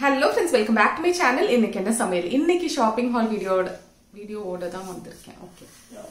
hello friends welcome back to my channel இன்னைக்கு என்ன சமையல் இன்னைக்கு ஷாப்பிங் ஹால் வீடியோட வீடியோவோட தான் வந்திருக்கேன் okay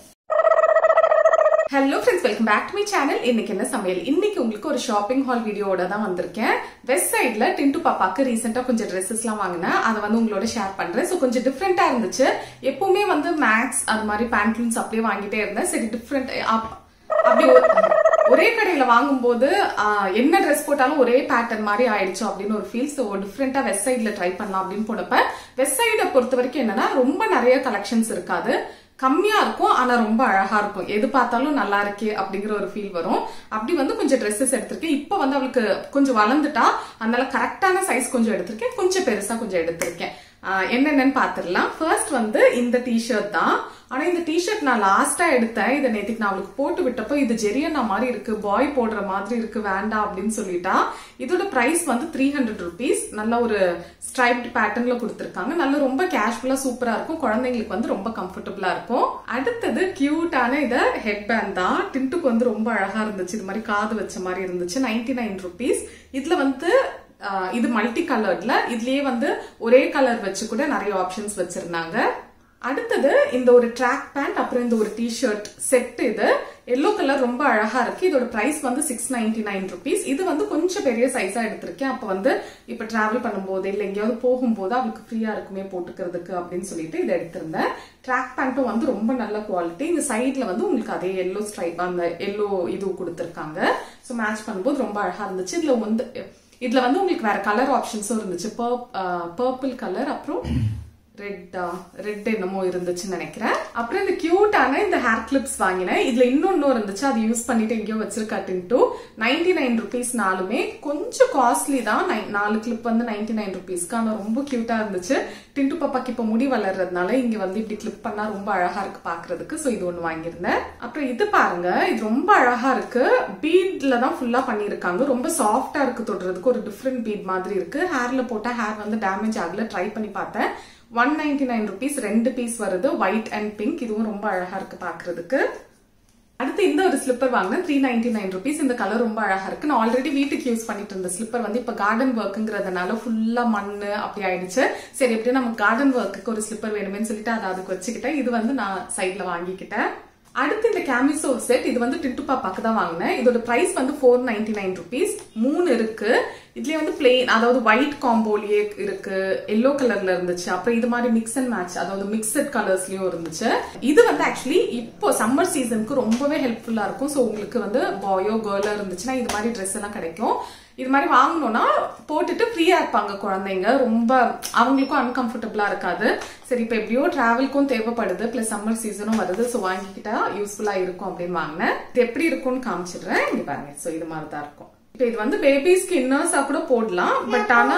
hello friends welcome back to my channel இன்னைக்கு என்ன சமையல் இன்னைக்கு உங்களுக்கு ஒரு ஷாப்பிங் ஹால் வீடியோட தான் வந்திருக்கேன் வெஸ்ட் சைட்ல டின்டு பாப்பாக்கு ரீசெண்டா கொஞ்சம் ட்ரெஸ்ஸஸ் எல்லாம் வாங்கினேன் அதை வந்து உங்களோட ஷேர் பண்றேன் ஸோ கொஞ்சம் டிஃப்ரெண்டா இருந்துச்சு எப்பவுமே வந்து மேக்ஸ் அது மாதிரி பேண்ட்லூன்ஸ் அப்படியே வாங்கிட்டே இருந்தேன் சரி டிஃப்ரெண்ட் அப்படி ஒரு- ஒரே கடையில வாங்கும்போது ஆஹ், என்ன ட்ரெஸ் போட்டாலும் ஒரே பேட்டர்ன் மாதிரி ஆயிடுச்சு அப்படின்னு ஒரு ஃபீல் ஸோ டிஃப்ரெண்டா வெஸ்ட் சைட்ல ட்ரை பண்ணலாம் அப்படின்னு போனப்ப வெஸ்ட் சைடை பொறுத்த வரைக்கும் என்னன்னா ரொம்ப நிறைய கலெக்ஷன்ஸ் இருக்காது கம்மியா இருக்கும் ஆனா ரொம்ப அழகா இருக்கும் எது பார்த்தாலும் நல்லா இருக்கே அப்படிங்கிற ஒரு ஃபீல் வரும் அப்படி வந்து கொஞ்சம் ட்ரெஸ்ஸஸ் எடுத்திருக்கேன் இப்போ வந்து அவளுக்கு கொஞ்சம் வளர்ந்துட்டா அதனால கரெக்டான சைஸ் கொஞ்சம் எடுத்திருக்கேன் கொஞ்சம் பெருசா கொஞ்சம் எடுத்திருக்கேன் ஆஹ் என்னென்னன்னு பாத்துடலாம் ஃபர்ஸ்ட் வந்து இந்த டிஷர்ட் தான் ஆனா இந்த டிஷர்ட் நான் லாஸ்டா எடுத்தேன் இதை நேத்துக்கு நான் அவளுக்கு போட்டு விட்டப்போ இது ஜெரியனா மாதிரி இருக்கு பாய் போடுற மாதிரி இருக்கு வேண்டாம் அப்படின்னு சொல்லிட்டா இதோட பிரைஸ் வந்து த்ரீ ஹண்ட்ரட் ருபீஸ் நல்ல ஒரு ஸ்ட்ரைப்ட் பேட்டர்ன்ல கொடுத்துருக்காங்க நல்ல ரொம்ப கேஷுவலா சூப்பரா இருக்கும் குழந்தைங்களுக்கு வந்து ரொம்ப கம்ஃபர்டபுளா இருக்கும் அடுத்தது கியூட்டான இத ஹெட் பேண்ட் தான் டின்ட்டுக்கு வந்து ரொம்ப அழகா இருந்துச்சு இது மாதிரி காது வச்ச மாதிரி இருந்துச்சு நைன்டி நைன் ருபீஸ் இதுல வந்து ஆஹ் இது மல்டி கலர்ல இதுலயே வந்து ஒரே கலர் வச்சு கூட நிறைய ஆப்ஷன்ஸ் வச்சிருந்தாங்க அடுத்தது இந்த ஒரு ட்ராக் பேண்ட் அப்புறம் இந்த ஒரு டிஷர்ட் செட் இது எல்லோ கலர் ரொம்ப அழகா இருக்கு இதோட பிரைஸ் வந்து சிக்ஸ் நைன்டி நைன் ருபீஸ் இது வந்து கொஞ்சம் பெரிய சைஸா எடுத்திருக்கேன் அப்ப வந்து இப்ப டிராவல் பண்ணும்போது இல்ல எங்கேயாவது போகும்போது அவளுக்கு ஃப்ரீயா இருக்குமே போட்டுக்கிறதுக்கு அப்படின்னு சொல்லிட்டு இதை எடுத்திருந்தேன் ட்ராக் பேண்ட்டும் வந்து ரொம்ப நல்ல குவாலிட்டி இந்த சைட்ல வந்து உங்களுக்கு அதே எல்லோ ஸ்ட்ரைப் அந்த எல்லோ இது கொடுத்திருக்காங்க ஸோ மேட்ச் பண்ணும்போது ரொம்ப அழகா இருந்துச்சு இதுல வந்து இதுல வந்து உங்களுக்கு வேற கலர் ஆப்ஷன்ஸும் இருந்துச்சு பர்பிள் கலர் அப்புறம் ரெட்டா ரெட் என்னமோ இருந்துச்சுன்னு நினைக்கிறேன் அப்புறம் இந்த கியூட்டான இந்த ஹேர் கிளிப்ஸ் வாங்கினேன் இதுல இன்னொன்னும் இருந்துச்சு அது யூஸ் பண்ணிட்டு எங்கேயோ வச்சிருக்காட்டின்ட்டு நைன்டி நைன் ருபீஸ்னாலுமே கொஞ்சம் காஸ்ட்லி தான் நை- நாலு கிளிப் வந்து நைன்டி நைன் ருபீஸ்க்கு ஆனா ரொம்ப கியூட்டா இருந்துச்சு டின்ட்டு பாப்பாக்கு இப்ப முடி வளர்றதுனால இங்க வந்து இப்படி கிளிப் பண்ணா ரொம்ப அழகா இருக்கு பாக்குறதுக்கு சோ இது ஒண்ணு வாங்கியிருந்தேன் அப்புறம் இது பாருங்க இது ரொம்ப அழகா இருக்கு பீட்ல தான் ஃபுல்லா பண்ணிருக்காங்க ரொம்ப சாஃப்டா இருக்கு தொடுறதுக்கு ஒரு டிஃப்ரெண்ட் பீட் மாதிரி இருக்கு ஹேர்ல போட்டா ஹேர் வந்து டேமேஜ் ஆகல ட்ரை பண்ணி பார்த்தேன் ஒன் நைன்டி நைன் ருபீஸ் ரெண்டு பீஸ் வருது ஒயிட் அண்ட் பிங்க் இதுவும் ரொம்ப அழகா இருக்கு பாக்குறதுக்கு அடுத்து இந்த ஒரு ஸ்லிப்பர் வாங்கினேன் த்ரீ நைன்டி நைன் ருபீஸ் இந்த கலர் ரொம்ப அழகா இருக்கு நான் ஆல்ரெடி வீட்டுக்கு யூஸ் பண்ணிட்டு இருந்த ஸ்லிப்பர் வந்து இப்ப கார்டன் ஒர்க்குங்கிறதுனால ஃபுல்லா மண்ணு அப்படி ஆயிடுச்சு சரி எப்படியும் நமக்கு கார்டன் ஒர்க்குக்கு ஒரு ஸ்லிப்பர் வேணுமேன்னு சொல்லிட்டு அதை அதுக்கு வச்சுக்கிட்டேன் இது வந்து நான் சைட்ல வாங்கிக்கிட்டேன் அடுத்து இந்த கேமிசோ செட் இது வந்து டிட்டு பாப்பாக்கு தான் வாங்கினேன் இதோட பிரைஸ் வந்து ஃபோர் நைன்டி நைன் ருபீஸ் மூணு இருக்கு இதுலயே வந்து பிளெயின் அதாவது ஒயிட் காம்போலியே இருக்கு எல்லோ கலர்ல இருந்துச்சு அப்புறம் இது மாதிரி மிக்ஸ் அண்ட் மேட்ச் அதாவது மிக்சட் கலர்ஸ்லயும் இருந்துச்சு இது வந்து ஆக்சுவலி இப்போ சம்மர் சீசனுக்கு ரொம்பவே ஹெல்ப்ஃபுல்லா இருக்கும் ஸோ உங்களுக்கு வந்து பாயோ கேர்லோ இருந்துச்சுன்னா இது மாதிரி ட்ரெஸ் எல்லாம் கிடைக்கும் இது மாதிரி வாங்கணும்னா போட்டுட்டு ஃப்ரீயா இருப்பாங்க குழந்தைங்க ரொம்ப அவங்களுக்கும் அன்கம்ஃபர்டபுளா இருக்காது சரி இப்போ எப்படியோ டிராவலுக்கும் தேவைப்படுது பிளஸ் சம்மர் சீசனும் வருது ஸோ வாங்கிக்கிட்டா யூஸ்ஃபுல்லா இருக்கும் அப்படின்னு வாங்கினேன் இது எப்படி இருக்கும்னு காமிச்சிடுறேன் இங்க பாருங்க ஸோ இது மாதிரி தான் இருக்கும் இப்போ இது வந்து பேபிஸ்க்கு இன்னர்ஸா கூட போடலாம் பட் ஆனா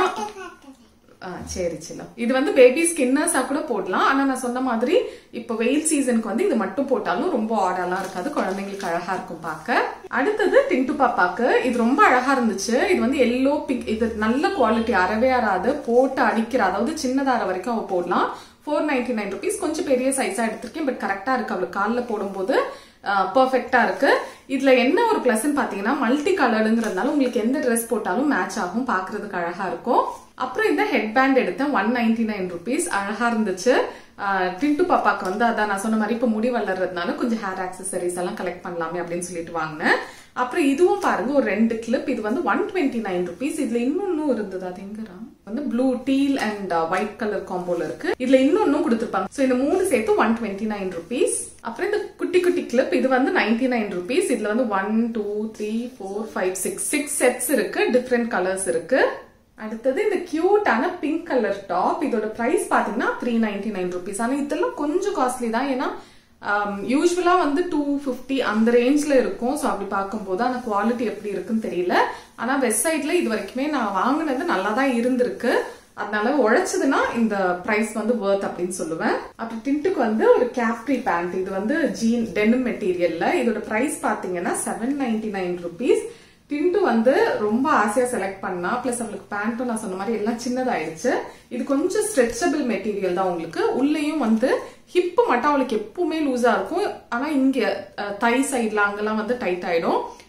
ஆ, சரி சிலம் இது வந்து பேபி ஸ்கின்னர்ஸா கூட போடலாம் ஆனா நான் சொன்ன மாதிரி இப்போ வெயில் சீசனுக்கு வந்து இது மட்டும் போட்டாலும் ரொம்ப ஆடெல்லாம் இருக்காது குழந்தைங்களுக்கு அழகா இருக்கும் பார்க்க அடுத்தது டின்டு பாப்பாக்கு இது ரொம்ப அழகா இருந்துச்சு இது வந்து எல்லோ பிங்க் இது நல்ல குவாலிட்டி அறவே அறாது போட்டு அடிக்கிற அதாவது சின்னதார வரைக்கும் அவ போடலாம் ஃபோர் நைன்டி நைன் ருபீஸ் கொஞ்சம் பெரிய சைஸா எடுத்திருக்கேன் பட் கரெக்டா இருக்கு அவளுக்கு காலில் போடும்போது பர்ஃபெக்டா இருக்கு இதுல என்ன ஒரு பிளஸ்ன்னு பாத்தீங்கன்னா மல்டி கலர்டுங்கிறதுனால உங்களுக்கு எந்த ட்ரெஸ் போட்டாலும் மேட்ச் ஆகும் பாக்குறதுக்கு அழகா இருக்கும் அப்புறம் இந்த ஹெட் பேண்ட் எடுத்தேன் ஒன் நைன்டி நைன் ருபீஸ் அழகா இருந்துச்சு டின்ட்டு பாப்பாக்கு வந்து அதான் நான் சொன்ன மாதிரி இப்ப முடி வளர்றதுனால கொஞ்சம் ஹேர் ஆக்சசரிஸ் எல்லாம் கலெக்ட் பண்ணலாமே அப்படின்னு சொல்லிட்டு வாங்கினேன் அப்புறம் இதுவும் பாருங்க ஒரு ரெண்டு கிளிப் இது வந்து ஒன் டுவெண்ட்டி நைன் ருபீஸ் இதுல இன்னொன்னும் இருந்தது அது எங்கடா வந்து blue teal and white colour காம்போல இருக்கு இதுல இன்னொன்னும் கொடுத்துருப்பாங்க சோ இந்த மூணு சேர்த்து ஒன் டுவெண்ட்டி நைன் ருபீஸ் அப்புறம் இந்த குட்டி குட்டி கிளிப் இது வந்து நைன்டி நைன் ருபீஸ் இதுல வந்து one two three four five six six sets இருக்கு டிஃப்ரெண்ட் கலர்ஸ் இருக்கு அடுத்தது இந்த கியூட்டான பிங்க் கலர் டாப் இதோட பிரைஸ் பாத்தீங்கன்னா த்ரீ நைன்டி நைன் ருபீஸ் ஆனா இதெல்லாம் கொஞ்சம் காஸ்ட்லி தான் ஏன்னா யூஸ்வலா வந்து டூ ஃபிஃப்டி அந்த ரேஞ்ச்ல இருக்கும் ஸோ அப்படி பார்க்கும்போது அந்த குவாலிட்டி எப்படி இருக்குன்னு தெரியல ஆனா வெஸ்ட் சைட்ல இது வரைக்குமே நான் வாங்கினது நல்லா தான் இருந்திருக்கு அதனால உழைச்சதுன்னா இந்த பிரைஸ் வந்து worth அப்படின்னு சொல்லுவேன் அப்புறம் டின்ட்டுக்கு வந்து ஒரு கேப்ரி பேண்ட் இது வந்து ஜீன் டெனிம் மெட்டீரியல்ல இதோட பிரைஸ் பாத்தீங்கன்னா செவன் நைன்டி நைன் ருபீஸ் டிண்டு வந்து ரொம்ப ஆசையா செலக்ட் பண்ணா பிளஸ் அவளுக்கு பேண்ட்டும் நான் சொன்ன மாதிரி எல்லாம் சின்னதாயிடுச்சு இது கொஞ்சம் ஸ்ட்ரெச்சபிள் மெட்டீரியல் தான் உங்களுக்கு உள்ளேயும் வந்து ஹிப் மட்டும் அவளுக்கு எப்பவுமே லூஸா இருக்கும் ஆனா இங்க அஹ், தை சைட்ல அங்கெல்லாம் வந்து டைட் ஆயிடும்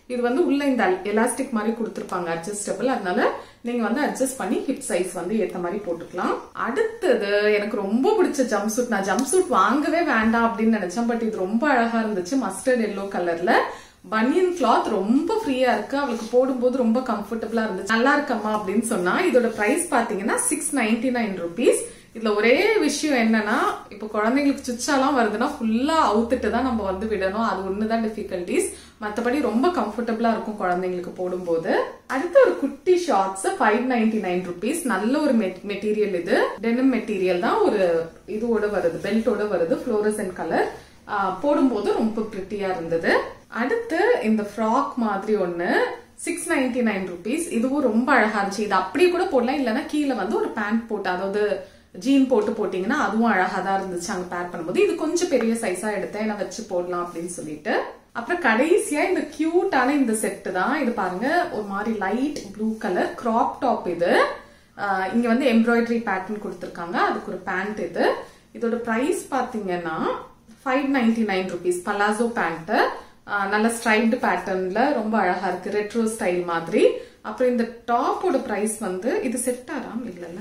இது வந்து உள்ள இந்த எலாஸ்டிக் மாதிரி கொடுத்துருப்பாங்க அட்ஜஸ்டபிள் அதனால நீங்க வந்து அட்ஜஸ்ட் பண்ணி ஹிப் சைஸ் வந்து ஏத்த மாதிரி போட்டுக்கலாம் அடுத்தது எனக்கு ரொம்ப பிடிச்ச ஜம்ப் சூட் நான் ஜம்ப் சூட் வாங்கவே வேண்டாம் அப்படின்னு நினைச்சேன் பட் இது ரொம்ப அழகா இருந்துச்சு மஸ்டர்ட் எல்லோ கலர்ல பனியன் கிளாத் ரொம்ப ஃப்ரீயா இருக்கு அவளுக்கு போடும்போது ரொம்ப கம்ஃபர்டபுளா இருந்துச்சு நல்லா இருக்கம்மா அப்படின்னு சொன்னா இதோட பிரைஸ் பாத்தீங்கன்னா சிக்ஸ் நைன்டி நைன் ருபீஸ் இதுல ஒரே விஷயம் என்னன்னா இப்போ குழந்தைங்களுக்கு சுச்சாலாம் வருதுன்னா ஃபுல்லா அவுத்துட்டு தான் நம்ம வந்து விடணும் அது ஒண்ணுதான் டிஃபிகல்டிஸ் மத்தபடி ரொம்ப கம்ஃபர்டபுளா இருக்கும் குழந்தைங்களுக்கு போடும்போது அடுத்து ஒரு குட்டி shorts five ninety nine rupees நல்ல ஒரு மெட்டீரியல் இது டெனிம் மெட்டீரியல் தான் ஒரு இதுவோட வருது பெல்ட்டோட வருது ஃப்ளோரசன் கலர் போடும்போது ரொம்ப பிரிட்டியா இருந்தது அடுத்து இந்த ஃப்ராக் மாதிரி ஒண்ணு சிக்ஸ் நைன்டி நைன் ருபீஸ் இதுவும் ரொம்ப அழகா இருந்துச்சு இது அப்படியே கூட போடலாம் இல்லைன்னா கீழே வந்து ஒரு பேண்ட் போட்டு அதாவது ஜீன் போட்டு போட்டீங்கன்னா அதுவும் அழகா தான் இருந்துச்சு அங்க பேர் பண்ணும்போது இது கொஞ்சம் பெரிய சைஸா எடுத்தேன் நான் வச்சு போடலாம் அப்படின்னு சொல்லிட்டு அப்புறம் கடைசியா இந்த கியூட்டான இந்த செட்டு தான் இது பாருங்க ஒரு மாதிரி light blue colour crop top இது ஆஹ் இங்க வந்து எம்ப்ராய்டரி பேட்டர்ன் கொடுத்துருக்காங்க அதுக்கு ஒரு பேண்ட் இது இதோட பிரைஸ் பாத்தீங்கன்னா five ninety nine rupees palazzo pant நல்ல ஸ்ட்ரைப்டு பேட்டர்ன்ல ரொம்ப அழகா இருக்கு ரெட்ரோ ஸ்டைல் மாதிரி அப்புறம் இந்த டாப்போட பிரைஸ் வந்து இது செட் ஆறாம் இல்லைல்ல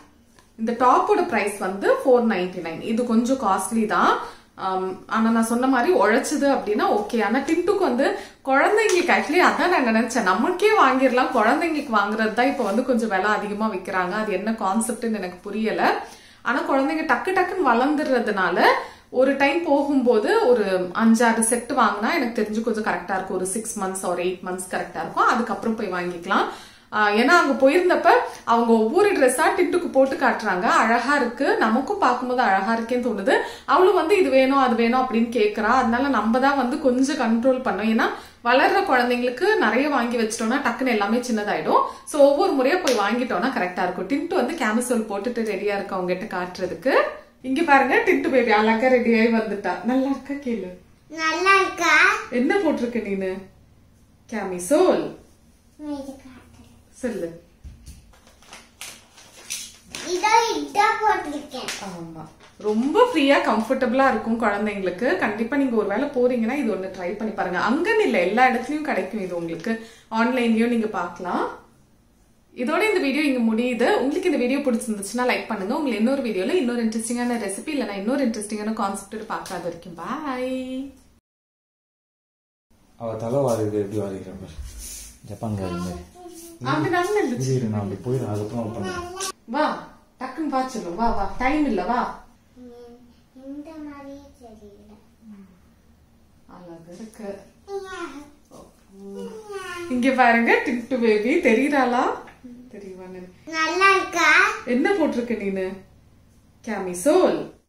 இந்த டாப்போட பிரைஸ் வந்து ஃபோர் நைன்டி நைன் இது கொஞ்சம் காஸ்ட்லி தான் ஆம், ஆனா நான் சொன்ன மாதிரி உழைச்சது அப்படின்னா ஓகே ஆனா டின்ட்டுக்கு வந்து குழந்தைங்களுக்கு ஆக்சுவலி அதான் நான் நினைச்சேன் நமக்கே வாங்கிடலாம் குழந்தைங்களுக்கு வாங்குறது தான் இப்ப வந்து கொஞ்சம் விலை அதிகமா விக்கிறாங்க அது என்ன கான்செப்ட்னு எனக்கு புரியல ஆனா குழந்தைங்க டக்கு டக்குன்னு வளர்ந்துடுறதுனால ஒரு டைம் போகும்போது ஒரு அஞ்சாறு செட் வாங்கினா எனக்கு தெரிஞ்சு கொஞ்சம் கரெக்டா இருக்கும் ஒரு சிக்ஸ் மந்த்ஸ் ஒரு எயிட் மந்த்ஸ் கரெக்டா இருக்கும் அதுக்கப்புறம் போய் வாங்கிக்கலாம் ஆஹ் ஏன்னா அங்க போயிருந்தப்ப அவங்க ஒவ்வொரு ட்ரெஸ்ஸா டிட்டுக்கு போட்டு காட்டுறாங்க அழகா இருக்கு நமக்கும் பார்க்கும்போது அழகா இருக்கேன்னு தோணுது அவளும் வந்து இது வேணும் அது வேணும் அப்படின்னு கேக்குறா அதனால நம்ம தான் வந்து கொஞ்சம் கண்ட்ரோல் பண்ணோம் ஏன்னா வளர்ற குழந்தைங்களுக்கு நிறைய வாங்கி வச்சிட்டோம்னா டக்குன்னு எல்லாமே சின்னதாயிடும் சோ ஒவ்வொரு முறையா போய் வாங்கிட்டோம்னா கரெக்டா இருக்கும் டின்ட்டு வந்து கேமசோல் போட்டுட்டு ரெடியா இருக்கு அவங்க கிட்ட காட்டுறதுக்கு இங்க பாருங்க டின்ட்டு பேபி அழகா ரெடி ஆகி வந்துட்டா நல்லா இருக்கா கேளு நல்லா இருக்கா என்ன போட்டிருக்க நீனு கேமிசோல் நான் இது காட்டுறேன் சொல்லு இதோ இதான் போட்டிருக்கேன் ஆமா ரொம்ப ஃப்ரீயா கம்ஃபர்டபுளா இருக்கும் குழந்தைங்களுக்கு கண்டிப்பா நீங்க ஒருவேளை போறீங்கன்னா இது ஒண்ணு ட்ரை பண்ணி பாருங்க அங்கன்னு இல்ல எல்லா இடத்துலயும் கிடைக்கும் இது உங்களுக்கு ஆன்லைன்லயும் நீங்க பார்க்கலாம் இதோட இந்த வீடியோ இங்க முடியுது உங்களுக்கு இந்த வீடியோ பிடிச்சிருந்துச்சுன்னா லைக் பண்ணுங்க உங்களை இன்னொரு வீடியோல இன்னொரு இன்ட்ரெஸ்டிங்கான ரெசிபி இல்லைன்னா இன்னொரு இன்ட்ரெஸ்டிங்கான கான்செப்ட் பார்க்காத வரைக்கும் பாய் அவ தலை வாரிது எப்படி வாரிக்கிற பாரு ஜப்பான்காரி மாதிரி அது நல்லா இருந்துச்சு இரு, இரு, நான் அப்படி போயிடும் அதுக்கப்புறம் பண்ணேன் வா டக்குன்னு வா சொல்லும் வா வா டைம் இல்ல வா ம், இந்த மாதிரியே தெரியல அழகா இருக்கு இங்க பாருங்க டிட்டு பேபி தெரியுறாளா தெரியுவான்னு நல்லா இருக்கா என்ன போட்டிருக்க நீனு கேமிசோல்